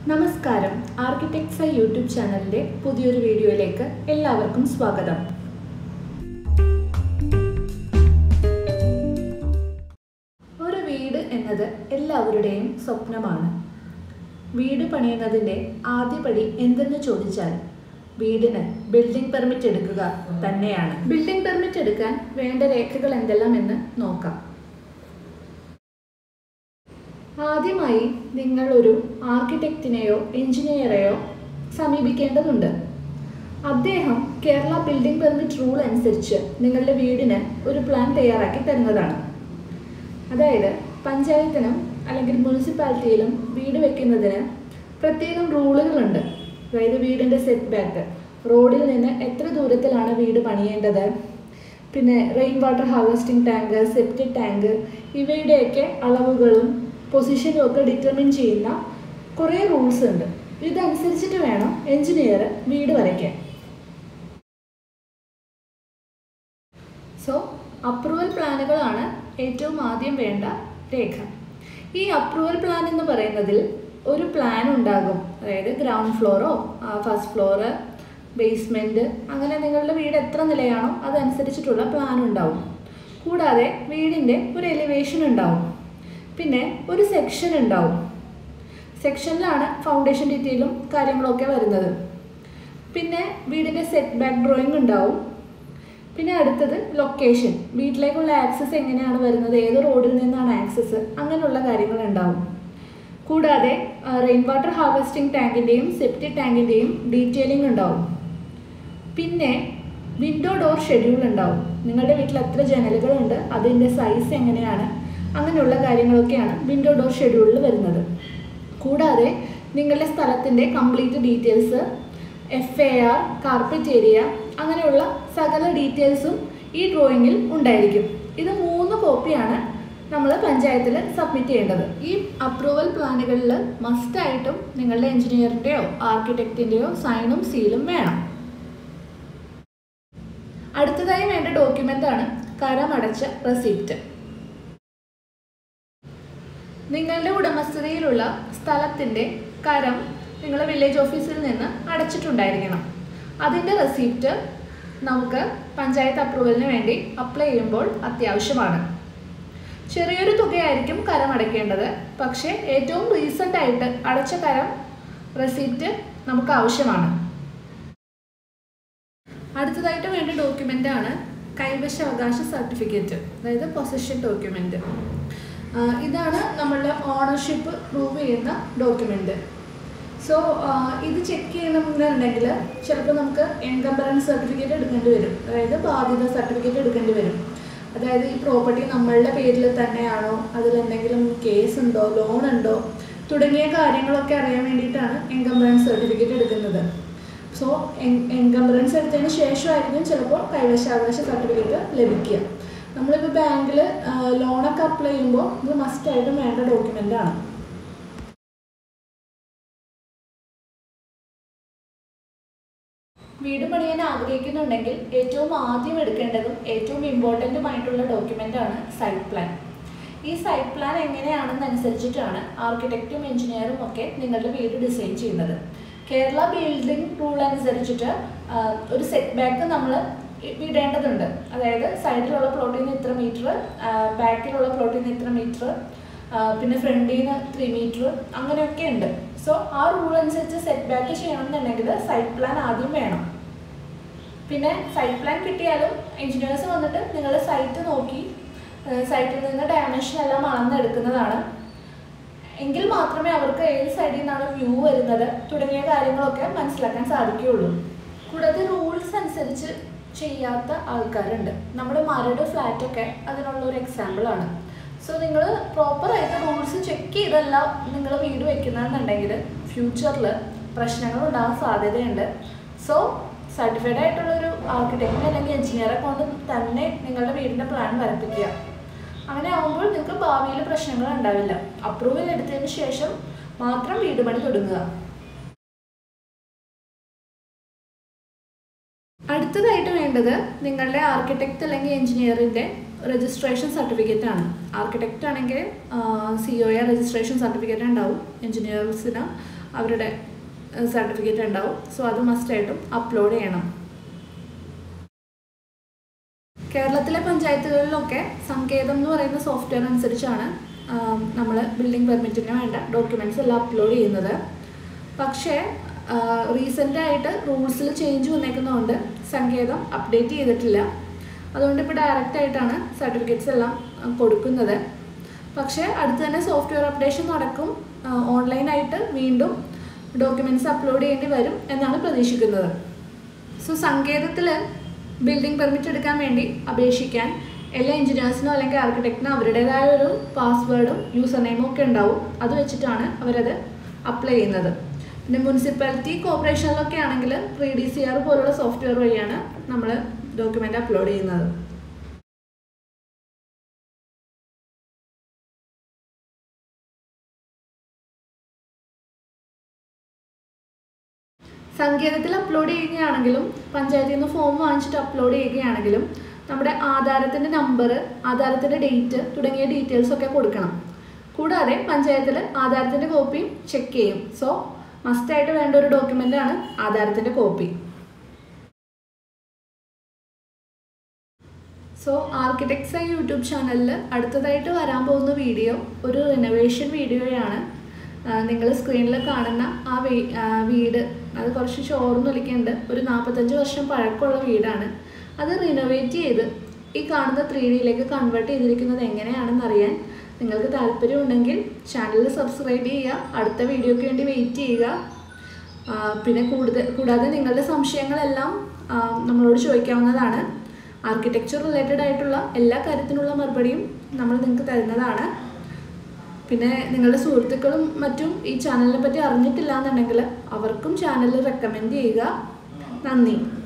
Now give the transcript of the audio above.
നമസ്കാരം architects YouTube ചാനലിൻ്റെ പുതിയൊരു വീഡിയോയിലേക്ക് എല്ലാവർക്കും സ്വാഗതം ഒരു വീട് എന്നത് എല്ലാവരുടെയും സ്വപ്നമാണ് വീട് പണിയുന്നതിൻ്റെ ആദ്യപടി എന്തെന്ന് ചോദിച്ചാൽ വീടിന് ബിൽഡിംഗ് പെർമിറ്റ് എടുക്കുക തന്നെയാണ് ബിൽഡിംഗ് പെർമിറ്റ് എടുക്കാൻ വേണ്ട രേഖകൾ എന്തെല്ലാം എന്ന് നോക്കാം ആദ്യമായി നിങ്ങൾ ഒരു ആർക്കിടെക്റ്റിനെയോ എഞ്ചിനീയറെയോ സമീപിക്കേണ്ടതുണ്ട് അദ്ദേഹം കേരള ബിൽഡിംഗ് പെർമിറ്റ് റൂൾ അനുസരിച്ച് നിങ്ങളുടെ വീടിന് ഒരു പ്ലാൻ തയ്യാറാക്കി തരുന്നതാണ് അതായത് പഞ്ചായത്തിനും അല്ലെങ്കിൽ മുനിസിപ്പാലിറ്റിയിലും വീട് വെക്കുന്നതിന് പ്രത്യേകം റൂളുകളുണ്ട് അതായത് വീടിൻ്റെ സെറ്റ് ബാക്ക് റോഡിൽ നിന്ന് എത്ര ദൂരത്തിലാണ് വീട് പണിയേണ്ടത് പിന്നെ rain water harvesting tank septic tank ഇവയുടെയൊക്കെ അളവുകളും പൊസിഷനും ഒക്കെ ഡിറ്റർമിൻ ചെയ്യുന്ന കുറേ റൂൾസ് ഉണ്ട് ഇതനുസരിച്ചിട്ട് വേണം എഞ്ചിനീയർ വീട് വരയ്ക്കാൻ സോ അപ്രൂവൽ പ്ലാനുകളാണ് ഏറ്റവും ആദ്യം വേണ്ട രേഖ ഈ അപ്രൂവൽ പ്ലാൻ എന്ന് പറയുന്നതിൽ ഒരു പ്ലാൻ ഉണ്ടാകും അതായത് ഗ്രൗണ്ട് ഫ്ലോറോ ഫസ്റ്റ് ഫ്ലോറ് ബേസ്മെൻറ്റ് അങ്ങനെ നിങ്ങളുടെ വീട് എത്ര നിലയാണോ അതനുസരിച്ചിട്ടുള്ള പ്ലാൻ ഉണ്ടാവും കൂടാതെ വീടിൻ്റെ ഒരു എലിവേഷൻ ഉണ്ടാവും പിന്നെ ഒരു സെക്ഷൻ ഉണ്ടാവും സെക്ഷനിലാണ് ഫൗണ്ടേഷൻ ഡീറ്റെയിലും കാര്യങ്ങളൊക്കെ വരുന്നത് പിന്നെ വീടിൻ്റെ സെറ്റ് ബാക്ക് ഡ്രോയിങ് ഉണ്ടാവും പിന്നെ അടുത്തത് ലൊക്കേഷൻ വീട്ടിലേക്കുള്ള ആക്സസ് എങ്ങനെയാണ് വരുന്നത് ഏത് റോഡിൽ നിന്നാണ് ആക്സസ് അങ്ങനെയുള്ള കാര്യങ്ങൾ ഉണ്ടാവും കൂടാതെ റെയിൻ വാട്ടർ ഹാർവസ്റ്റിംഗ് ടാങ്കിൻ്റെയും സെപ്റ്റി ടാങ്കിൻ്റെയും ഡീറ്റെയിലിംഗ് ഉണ്ടാവും പിന്നെ വിൻഡോ ഡോർ ഷെഡ്യൂൾ ഉണ്ടാവും നിങ്ങളുടെ വീട്ടിൽ എത്ര ജനലുകളുണ്ട് അതിൻ്റെ സൈസ് എങ്ങനെയാണ് അങ്ങനെയുള്ള കാര്യങ്ങളൊക്കെയാണ് വിൻഡോ ഡോർ ഷെഡ്യൂളിൽ വരുന്നത് കൂടാതെ നിങ്ങളുടെ സ്ഥലത്തിൻ്റെ complete details F A R carpet area അങ്ങനെയുള്ള സകല ഡീറ്റെയിൽസും ഈ ഡ്രോയിങ്ങിൽ ഉണ്ടായിരിക്കും ഇത് മൂന്ന് കോപ്പിയാണ് നമ്മൾ പഞ്ചായത്തിൽ സബ്മിറ്റ് ചെയ്യേണ്ടത് ഈ അപ്രൂവൽ പ്ലാനുകളിൽ മസ്റ്റായിട്ടും നിങ്ങളുടെ എഞ്ചിനീയറിൻ്റെയോ ആർക്കിടെക്റ്റിൻ്റെയോ സൈനും സീലും വേണം അടുത്തതായി വേണ്ട ഡോക്യുമെൻ്റാണ് കരമടച്ച റെസിപ്റ്റ് നിങ്ങളുടെ ഉടമസ്ഥതയിലുള്ള സ്ഥലത്തിൻ്റെ കരം നിങ്ങൾ വില്ലേജ് ഓഫീസിൽ നിന്ന് അടച്ചിട്ടുണ്ടായിരിക്കണം അതിൻ്റെ റെസിപ്റ്റ് നമുക്ക് പഞ്ചായത്ത് അപ്രൂവലിന് വേണ്ടി അപ്ലൈ ചെയ്യുമ്പോൾ അത്യാവശ്യമാണ് ചെറിയൊരു തുകയായിരിക്കും കരം അടയ്ക്കേണ്ടത് പക്ഷേ ഏറ്റവും റീസെൻ്റ് ആയിട്ട് അടച്ച കരം റെസിപ്റ്റ് നമുക്ക് ആവശ്യമാണ് അടുത്തതായിട്ട് വേണ്ട ഡോക്യുമെൻ്റ് ആണ് കൈവശാവകാശ സർട്ടിഫിക്കറ്റ് അതായത് പൊസഷൻ ഡോക്യുമെൻ്റ് ഇതാണ് നമ്മളുടെ ഓണർഷിപ്പ് പ്രൂവ് ചെയ്യുന്ന ഡോക്യുമെൻ്റ് സോ ഇത് ചെക്ക് ചെയ്യണമെന്നുണ്ടെങ്കിൽ ചിലപ്പോൾ നമുക്ക് എൻകംബറൻസ് സർട്ടിഫിക്കറ്റ് എടുക്കേണ്ടി വരും അതായത് ബാധ്യത സർട്ടിഫിക്കറ്റ് എടുക്കേണ്ടി വരും അതായത് ഈ പ്രോപ്പർട്ടി നമ്മളുടെ പേരിൽ തന്നെയാണോ അതിലെന്തെങ്കിലും കേസ് ഉണ്ടോ ലോൺ ഉണ്ടോ തുടങ്ങിയ കാര്യങ്ങളൊക്കെ അറിയാൻ വേണ്ടിയിട്ടാണ് എൻകംബറൻസ് സർട്ടിഫിക്കറ്റ് എടുക്കുന്നത് സോ എൻകംബറൻസ് എടുത്തതിന് ശേഷമായിരിക്കും ചിലപ്പോൾ കൈവശാവകാശ സർട്ടിഫിക്കറ്റ് ലഭിക്കുക നമ്മളിപ്പോൾ ബാങ്കിൽ ലോണൊക്കെ അപ്ലൈ ചെയ്യുമ്പോൾ ഇത് മസ്റ്റായിട്ടും വേണ്ട ഡോക്യുമെൻ്റ് ആണ് വീട് പണിയാൻ ആഗ്രഹിക്കുന്നുണ്ടെങ്കിൽ ഏറ്റവും ആദ്യം എടുക്കേണ്ടതും ഏറ്റവും ഇമ്പോർട്ടൻറ്റുമായിട്ടുള്ള ഡോക്യുമെൻ്റ് ആണ് സൈറ്റ് പ്ലാൻ ഈ സൈറ്റ് പ്ലാൻ എങ്ങനെയാണെന്ന് അനുസരിച്ചിട്ടാണ് ആർക്കിടെക്റ്റും എഞ്ചിനീയറും ഒക്കെ നിങ്ങളുടെ വീട് ഡിസൈൻ ചെയ്യുന്നത് കേരള ബിൽഡിംഗ് റൂൾ അനുസരിച്ചിട്ട് ഒരു സെറ്റ് ബാക്ക് നമ്മൾ വിടേണ്ടതുണ്ട് അതായത് സൈഡിലുള്ള പ്ലോട്ടിൽ നിന്ന് ഇത്ര മീറ്റർ ബാക്കിലുള്ള പ്ലോട്ടിൽ നിന്ന് ഇത്ര മീറ്റർ പിന്നെ ഫ്രണ്ടിൽ നിന്ന് ത്രീ മീറ്റർ അങ്ങനെയൊക്കെ ഉണ്ട് സോ ആ റൂൾ അനുസരിച്ച് സെറ്റ് ബാക്ക് ചെയ്യണമെന്നുണ്ടെങ്കിൽ സൈറ്റ് പ്ലാൻ ആദ്യം വേണം പിന്നെ സൈറ്റ് പ്ലാൻ കിട്ടിയാലും എഞ്ചിനീയേഴ്സ് വന്നിട്ട് നിങ്ങളുടെ സൈറ്റ് നോക്കി സൈറ്റിൽ നിന്ന് ഡയമെൻഷൻ എല്ലാം അളന്നെടുക്കുന്നതാണ് എങ്കിൽ മാത്രമേ അവർക്ക് ഏത് സൈഡിൽ നിന്നാണ് വ്യൂ വരുന്നത് തുടങ്ങിയ കാര്യങ്ങളൊക്കെ മനസ്സിലാക്കാൻ സാധിക്കുകയുള്ളൂ കൂടാതെ റൂൾസ് അനുസരിച്ച് ചെയ്യാത്ത ആൾക്കാരുണ്ട് നമ്മുടെ മരട് ഫ്ലാറ്റൊക്കെ അതിനുള്ള ഒരു എക്സാമ്പിളാണ് സോ നിങ്ങൾ പ്രോപ്പറായിട്ട് റൂൾസ് ചെക്ക് ചെയ്തല്ല നിങ്ങൾ വീട് വെക്കുന്നതെന്നുണ്ടെങ്കിൽ ഫ്യൂച്ചറിൽ പ്രശ്നങ്ങൾ ഉണ്ടാകാൻ സാധ്യതയുണ്ട് സോ സർട്ടിഫൈഡ് ആയിട്ടുള്ളൊരു ആർക്കിടെക്റ്റിനെ അല്ലെങ്കിൽ എഞ്ചിനീയറെ കൊണ്ട് തന്നെ നിങ്ങളുടെ വീടിൻ്റെ പ്ലാൻ വരപ്പിക്കുക അങ്ങനെ ആകുമ്പോൾ നിങ്ങൾക്ക് ഭാവിയിൽ പ്രശ്നങ്ങൾ ഉണ്ടാവില്ല അപ്രൂവൽ എടുത്തതിന് ശേഷം മാത്രം വീട് പണി തുടങ്ങുക അടുത്തതായിട്ട് വേണ്ടത് നിങ്ങളുടെ ആർക്കിടെക്റ്റ് അല്ലെങ്കിൽ എഞ്ചിനീയറിൻ്റെ രജിസ്ട്രേഷൻ സർട്ടിഫിക്കറ്റ് ആണ് ആർക്കിടെക്റ്റ് ആണെങ്കിൽ C O A registration certificate ഉണ്ടാവും എഞ്ചിനീയേഴ്സിന് അവരുടെ സർട്ടിഫിക്കറ്റ് ഉണ്ടാവും സോ അത് മസ്റ്റായിട്ടും അപ്ലോഡ് ചെയ്യണം കേരളത്തിലെ പഞ്ചായത്തുകളിലൊക്കെ സങ്കേതം എന്ന് പറയുന്ന സോഫ്റ്റ്വെയർ അനുസരിച്ചാണ് നമ്മൾ ബിൽഡിംഗ് പെർമിറ്റിന് വേണ്ട ഡോക്യുമെൻറ്റ്സ് എല്ലാം അപ്ലോഡ് ചെയ്യുന്നത് പക്ഷേ റീസെൻ്റ് ആയിട്ട് റൂൾസിൽ ചേഞ്ച് വന്നേക്കുന്നതുകൊണ്ട് സങ്കേതം അപ്ഡേറ്റ് ചെയ്തിട്ടില്ല അതുകൊണ്ട് ഇപ്പോൾ ഡയറക്റ്റ് ആയിട്ടാണ് സർട്ടിഫിക്കറ്റ്സ് എല്ലാം ആ, കൊടുക്കുന്നത് പക്ഷേ അടുത്ത് തന്നെ സോഫ്റ്റ്വെയർ അപ്ഡേഷൻ നടക്കും ഓൺലൈനായിട്ട് വീണ്ടും ഡോക്യുമെൻറ്റ്സ് അപ്ലോഡ് ചെയ്യേണ്ടി വരും എന്നാണ് പ്രതീക്ഷിക്കുന്നത് സോ സങ്കേതത്തിൽ ബിൽഡിംഗ് പെർമിറ്റ് എടുക്കാൻ വേണ്ടി അപേക്ഷിക്കാൻ എല്ലാ എഞ്ചിനീയേഴ്സിനോ അല്ലെങ്കിൽ ആർക്കിടെക്റ്റിനോ അവരുടേതായ ഒരു പാസ്വേഡും യൂസർ നെയിമും ഒക്കെ ഉണ്ടാവും അത് വെച്ചിട്ടാണ് അവരത് അപ്ലൈ ചെയ്യുന്നത് പിന്നെ മുനിസിപ്പാലിറ്റി കോർപ്പറേഷനിലൊക്കെ ആണെങ്കിൽ പ്രീ ഡി സി ആർ പോലുള്ള സോഫ്റ്റ്വെയർ വഴിയാണ് നമ്മൾ ഡോക്യുമെൻ്റ് അപ്ലോഡ് ചെയ്യുന്നത് സങ്കേതത്തിൽ അപ്ലോഡ് ചെയ്യുകയാണെങ്കിലും പഞ്ചായത്തിൽ നിന്ന് ഫോം വാങ്ങിച്ചിട്ട് അപ്ലോഡ് ചെയ്യുകയാണെങ്കിലും നമ്മുടെ ആധാരത്തിൻ്റെ നമ്പർ ആധാരത്തിൻ്റെ ഡേറ്റ് തുടങ്ങിയ ഡീറ്റെയിൽസ് ഒക്കെ കൊടുക്കണം കൂടാതെ പഞ്ചായത്തിൽ ആധാരത്തിൻ്റെ കോപ്പിയും ചെക്ക് ചെയ്യും സോ മസ്റ്റായിട്ട് വേണ്ട ഒരു ഡോക്യുമെൻ്റാണ് ആധാരത്തിൻ്റെ കോപ്പി സോ ആർക്കിടെക്ട്സ് യൂട്യൂബ് ചാനലിൽ അടുത്തതായിട്ട് വരാൻ പോകുന്ന വീഡിയോ ഒരു റിനോവേഷൻ വീഡിയോയാണ് നിങ്ങൾ സ്ക്രീനിൽ കാണുന്ന ആ വീ ആ വീട് അത് കുറച്ച് ചോർന്നൊലിക്കുന്നുണ്ട് ഒരു നാൽപ്പത്തഞ്ച് വർഷം പഴക്കമുള്ള വീടാണ് അത് റിനോവേറ്റ് ചെയ്ത് ഈ കാണുന്ന ത്രീ ഡിയിലേക്ക് കൺവേർട്ട് ചെയ്തിരിക്കുന്നത് എങ്ങനെയാണെന്ന് അറിയാൻ നിങ്ങൾക്ക് താല്പര്യമുണ്ടെങ്കിൽ ചാനൽ സബ്സ്ക്രൈബ് ചെയ്യുക അടുത്ത വീഡിയോയ്ക്ക് വേണ്ടി വെയിറ്റ് ചെയ്യുക ആ, പിന്നെ കൂടുതൽ കൂടാതെ നിങ്ങളുടെ സംശയങ്ങളെല്ലാം ആ, നമ്മളോട് ചോദിക്കാവുന്നതാണ് ആർക്കിടെക്ചർ റിലേറ്റഡ് ആയിട്ടുള്ള എല്ലാ കാര്യത്തിനുള്ള മറുപടിയും നമ്മൾ നിങ്ങൾക്ക് തരുന്നതാണ് പിന്നെ നിങ്ങളുടെ സുഹൃത്തുക്കളും മറ്റും ഈ ചാനലിനെ പറ്റി അറിഞ്ഞിട്ടില്ല എന്നുണ്ടെങ്കിൽ അവർക്കും ചാനൽ റെക്കമെൻഡ് ചെയ്യുക നന്ദി